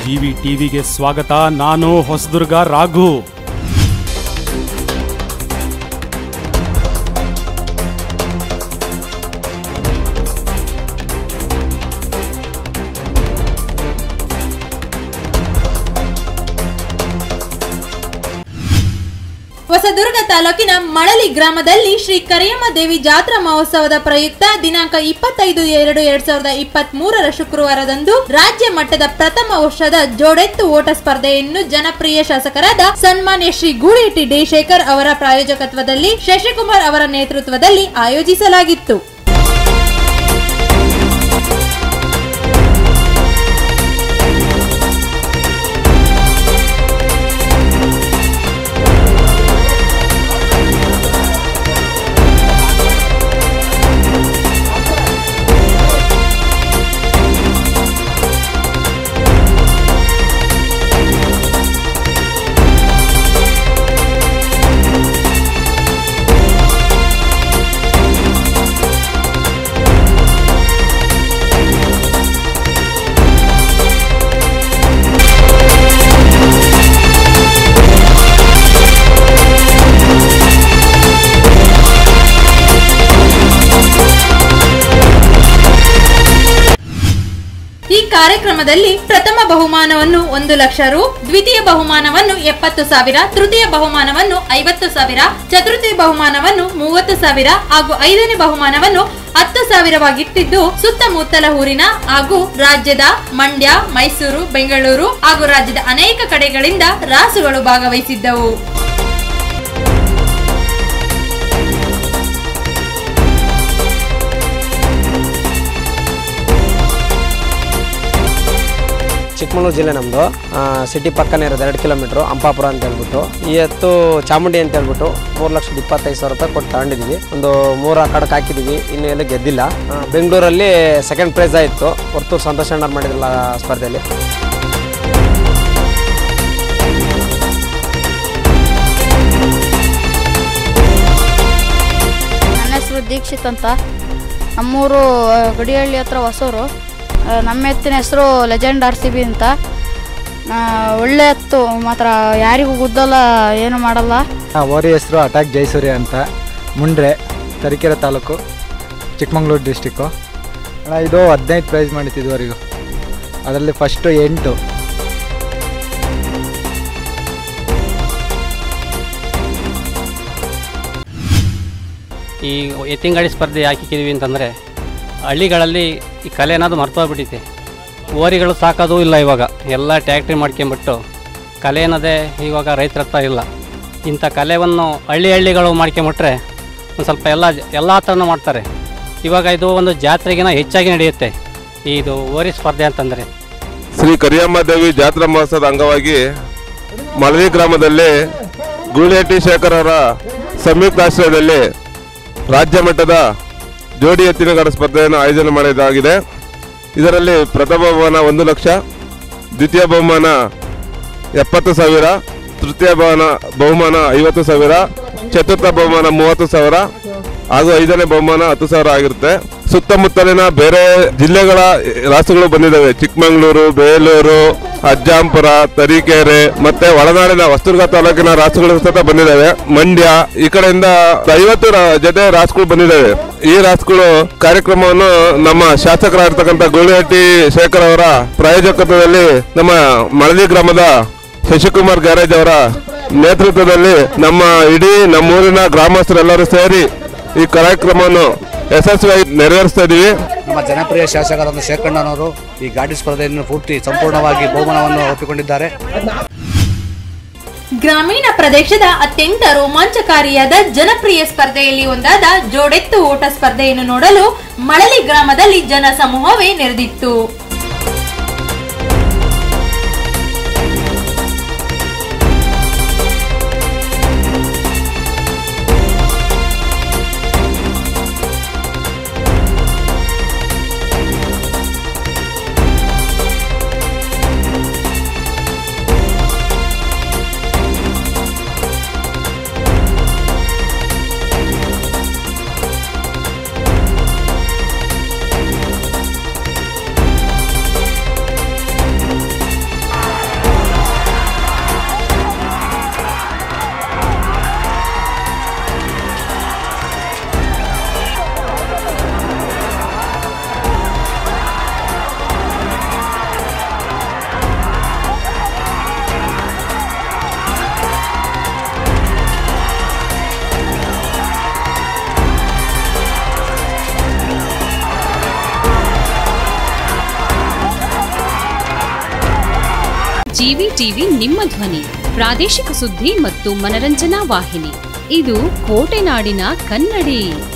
GV ಟಿವಿಗೆ ಸ್ವಾಗತ ನಾನು ಹೊಸದುರ್ಗ ರಾಘು ಹೊಸದುರ್ಗ ತಾಲೂಕಿನ ಮಳಲಿ ಗ್ರಾಮದಲ್ಲಿ ಶ್ರೀ ಕರಿಯಮ್ಮ ದೇವಿ ಜಾತ್ರಾ ಮಹೋತ್ಸವದ ಪ್ರಯುಕ್ತ ದಿನಾಂಕ ಇಪ್ಪತ್ತೈದು ಎರಡು ಎರಡ್ ಸಾವಿರದ ಇಪ್ಪತ್ತ್ ಮೂರರ ಶುಕ್ರವಾರದಂದು ರಾಜ್ಯ ಮಟ್ಟದ ಪ್ರಥಮ ವರ್ಷದ ಜೋಡೆತ್ತು ಓಟ ಸ್ಪರ್ಧೆಯನ್ನು ಜನಪ್ರಿಯ ಶಾಸಕರಾದ ಸನ್ಮಾನ್ಯ ಶ್ರೀ ಗೂಳೇಟಿ ಡೇಶೇಖರ್ ಅವರ ಪ್ರಾಯೋಜಕತ್ವದಲ್ಲಿ ಶಶಿಕುಮಾರ್ ಅವರ ನೇತೃತ್ವದಲ್ಲಿ ಆಯೋಜಿಸಲಾಗಿತ್ತು ಈ ಕಾರ್ಯಕ್ರಮದಲ್ಲಿ ಪ್ರಥಮ ಬಹುಮಾನವನ್ನು ಒಂದು ಲಕ್ಷ ರು ದ್ವಿತೀಯ ಬಹುಮಾನವನ್ನು ಎಪ್ಪತ್ತು ಸಾವಿರ ತೃತೀಯ ಬಹುಮಾನವನ್ನು ಐವತ್ತು ಸಾವಿರ ಚತುರ್ಥಿ ಬಹುಮಾನವನ್ನು ಮೂವತ್ತು ಸಾವಿರ ಹಾಗೂ ಐದನೇ ಬಹುಮಾನವನ್ನು ಹತ್ತು ಸಾವಿರವಾಗಿಟ್ಟಿದ್ದು ಸುತ್ತಮುತ್ತಲ ಊರಿನ ಹಾಗೂ ರಾಜ್ಯದ ಮಂಡ್ಯ ಮೈಸೂರು ಬೆಂಗಳೂರು ಹಾಗೂ ರಾಜ್ಯದ ಅನೇಕ ಕಡೆಗಳಿಂದ ರಾಸುಗಳು ಭಾಗವಹಿಸಿದ್ದವು ಚಿಕ್ಕಮಗಳೂರು ಜಿಲ್ಲೆ ನಮ್ಮದು ಸಿಟಿ ಪಕ್ಕನೇ ಇರೋದು ಎರಡು ಕಿಲೋಮೀಟ್ರು ಅಂಪಾಪುರ ಅಂತ ಹೇಳ್ಬಿಟ್ಟು ಈ ಎತ್ತು ಚಾಮುಂಡಿ ಅಂತ ಹೇಳ್ಬಿಟ್ಟು ಮೂರು ಲಕ್ಷದ ಇಪ್ಪತ್ತೈದು ಸಾವಿರ ರೂಪಾಯಿ ಕೊಟ್ಟು ತಗೊಂಡಿದ್ದೀವಿ ಒಂದು ಮೂರು ಕಡಕ್ ಹಾಕಿದ್ದೀವಿ ಇನ್ನು ಎಲ್ಲೂ ಗೆದ್ದಿಲ್ಲ ಆ, ಬೆಂಗಳೂರಲ್ಲಿ ಸೆಕೆಂಡ್ ಪ್ರೈಸ್ ಆಯಿತು ಹೊರತು ಸಂತೋಷ್ ಅಣ್ಣವ್ರು ಮಾಡಿದ್ರಲ್ಲ ಆ ಸ್ಪರ್ಧೆಯಲ್ಲಿ ನನ್ನ ಹೆಸರು ದೀಕ್ಷಿತ್ ಅಂತ ನಮ್ಮೂರು ಆ, ಗಡಿಹಳ್ಳಿ ಹತ್ರ ಹೊಸೂರು ಆ, ನಮ್ಮ ಎತ್ತಿನ ಹೆಸರು ಲೆಜೆಂಡ್ ಆರ್ ಸಿ ಬಿ ಅಂತ ಆ, ಒಳ್ಳೆ ಎತ್ತು ಮಾತ್ರ ಯಾರಿಗೂ ಗುದ್ದಲ್ಲ ಏನು ಮಾಡಲ್ಲ ಓರಿ ಹೆಸರು ಅಟ್ಯಾಕ್ ಜೈಸೂರ್ಯ ಅಂತ ಮುಂಡ್ರೆ ತರೀಕೆರೆ ತಾಲೂಕು ಚಿಕ್ಕಮಂಗ್ಳೂರು ಡಿಸ್ಟಿಕ್ಕು ಅಣ್ಣ ಇದು ಹದಿನೈದು ಪ್ರೈಸ್ ಮಾಡಿತ್ತು ಇದುವರೆಗೂ ಅದರಲ್ಲಿ ಫಸ್ಟು ಎಂಟು ಈ ಎತ್ತಿನಗಾಡಿ ಸ್ಪರ್ಧೆ ಹಾಕಿದ್ದೀವಿ ಅಂತಂದರೆ ಹಳ್ಳಿಗಳಲ್ಲಿ ಈ ಕಲೆ ಅನ್ನೋದು ಮರ್ತೋಗ್ಬಿಟ್ಟಿದೆ ಓರಿಗಳು ಸಾಕೋದು ಇಲ್ಲ ಇವಾಗ ಎಲ್ಲ ಟ್ಯಾಕ್ಟ್ರಿ ಮಾಡ್ಕೊಂಬಿಟ್ಟು ಕಲೆ ಅನ್ನೋದೇ ಇವಾಗ ರೈತರ ಹತ್ರ ಇಲ್ಲ ಇಂಥ ಕಲೆಯನ್ನು ಹಳ್ಳಿ ಹಳ್ಳಿಗಳು ಮಾಡ್ಕೊಂಬಿಟ್ರೆ ಒಂದು ಸ್ವಲ್ಪ ಎಲ್ಲ ಎಲ್ಲ ಥರನೂ ಮಾಡ್ತಾರೆ ಇವಾಗ ಇದು ಒಂದು ಜಾತ್ರೆಗಿನ ಹೆಚ್ಚಾಗಿ ನಡೆಯುತ್ತೆ ಇದು ಓರಿ ಸ್ಪರ್ಧೆ ಅಂತಂದರೆ ಶ್ರೀ ಕರಿಯಮ್ಮ ದೇವಿ ಜಾತ್ರಾ ಮಹೋತ್ಸವದ ಅಂಗವಾಗಿ ಮಳವಿ ಗ್ರಾಮದಲ್ಲಿ ಗೂಳೇಟಿ ಶೇಖರ್ ಅವರ ಸಂಯುಕ್ತಾಶ್ರಯದಲ್ಲಿ ರಾಜ್ಯ ಮಟ್ಟದ ಜೋಡಿ ಎತ್ತಿನಗಾರ ಸ್ಪರ್ಧೆಯನ್ನು ಆಯೋಜನೆ ಮಾಡಿದಾಗಿದೆ ಇದರಲ್ಲಿ ಪ್ರಥಮ ಬಹುಮಾನ ಒಂದು ಲಕ್ಷ ದ್ವಿತೀಯ ಬಹುಮಾನ ಎಪ್ಪತ್ತು ಸಾವಿರ ತೃತೀಯ ಬಹುಮಾನ ಬಹುಮಾನ ಐವತ್ತು ಸಾವಿರ ಚತುರ್ಥ ಬಹುಮಾನ ಮೂವತ್ತು ಸಾವಿರ ಹಾಗೂ ಐದನೇ ಬಹುಮಾನ ಹತ್ತು ಸಾವಿರ ಆಗಿರುತ್ತೆ ಸುತ್ತಮುತ್ತಲಿನ ಬೇರೆ ಜಿಲ್ಲೆಗಳ ರಾಸುಗಳು ಬಂದಿದ್ದಾವೆ ಚಿಕ್ಕಮಗಳೂರು ಬೇಲೂರು ಅಜ್ಜಾಂಪುರ ತರೀಕೆರೆ ಮತ್ತೆ ಒಳನಾಡಿನ ಹೊಸದುರ್ಗ ತಾಲೂಕಿನ ರಾಸುಗಳು ಸಹ ಬಂದಿದ್ದಾವೆ ಮಂಡ್ಯ ಈ ಕಡೆಯಿಂದ ಐವತ್ತು ರಾ- ಜೊತೆ ರಾಸುಗಳು ಬಂದಿದ್ದಾವೆ ಈ ರಾಸುಗಳು ಕಾರ್ಯಕ್ರಮವನ್ನು ನಮ್ಮ ಶಾಸಕರಾಗಿರ್ತಕ್ಕಂಥ ಗೋಳಿಹಟ್ಟಿ ಶೇಖರ್ ಅವರ ಪ್ರಾಯೋಜಕತ್ವದಲ್ಲಿ ನಮ್ಮ ಮಳಲಿ ಗ್ರಾಮದ ಶಶಿಕುಮಾರ್ ಗ್ಯಾರೇಜ್ ಅವರ ನೇತೃತ್ವದಲ್ಲಿ ನಮ್ಮ ಇಡೀ ನಮ್ಮೂರಿನ ಗ್ರಾಮಸ್ಥರೆಲ್ಲರೂ ಸೇರಿ ಈ ಕಾರ್ಯಕ್ರಮವನ್ನು ಯಶಸ್ವಿಯಾಗಿ ನೆರವೇರಿಸ್ತಾ ಇದೀವಿ ನಮ್ಮ ಜನಪ್ರಿಯ ಶಾಸಕರಾದ ಶೇಖಣ್ಣನವರು ಈ ಗಾಡಿ ಸ್ಪರ್ಧೆಯನ್ನು ಪೂರ್ತಿ ಸಂಪೂರ್ಣವಾಗಿ ಬಹುಮಾನವನ್ನು ಒಪ್ಪಿಕೊಂಡಿದ್ದಾರೆ ಗ್ರಾಮೀಣ ಪ್ರದೇಶದ ಅತ್ಯಂತ ರೋಮಾಂಚಕಾರಿಯಾದ ಜನಪ್ರಿಯ ಸ್ಪರ್ಧೆಯಲ್ಲಿ ಒಂದಾದ ಜೋಡೆತ್ತು ಓಟ ಸ್ಪರ್ಧೆಯನ್ನು ನೋಡಲು ಮಳಲಿ ಗ್ರಾಮದಲ್ಲಿ ಜನ ಸಮೂಹವೇ ನೆರೆದಿತ್ತು ಜಿವಿ ಟಿವಿ ನಿಮ್ಮ ಧ್ವನಿ ಪ್ರಾದೇಶಿಕ ಸುದ್ದಿ ಮತ್ತು ಮನರಂಜನಾ ವಾಹಿನಿ ಇದು ಕೋಟೆನಾಡಿನ ಕನ್ನಡಿ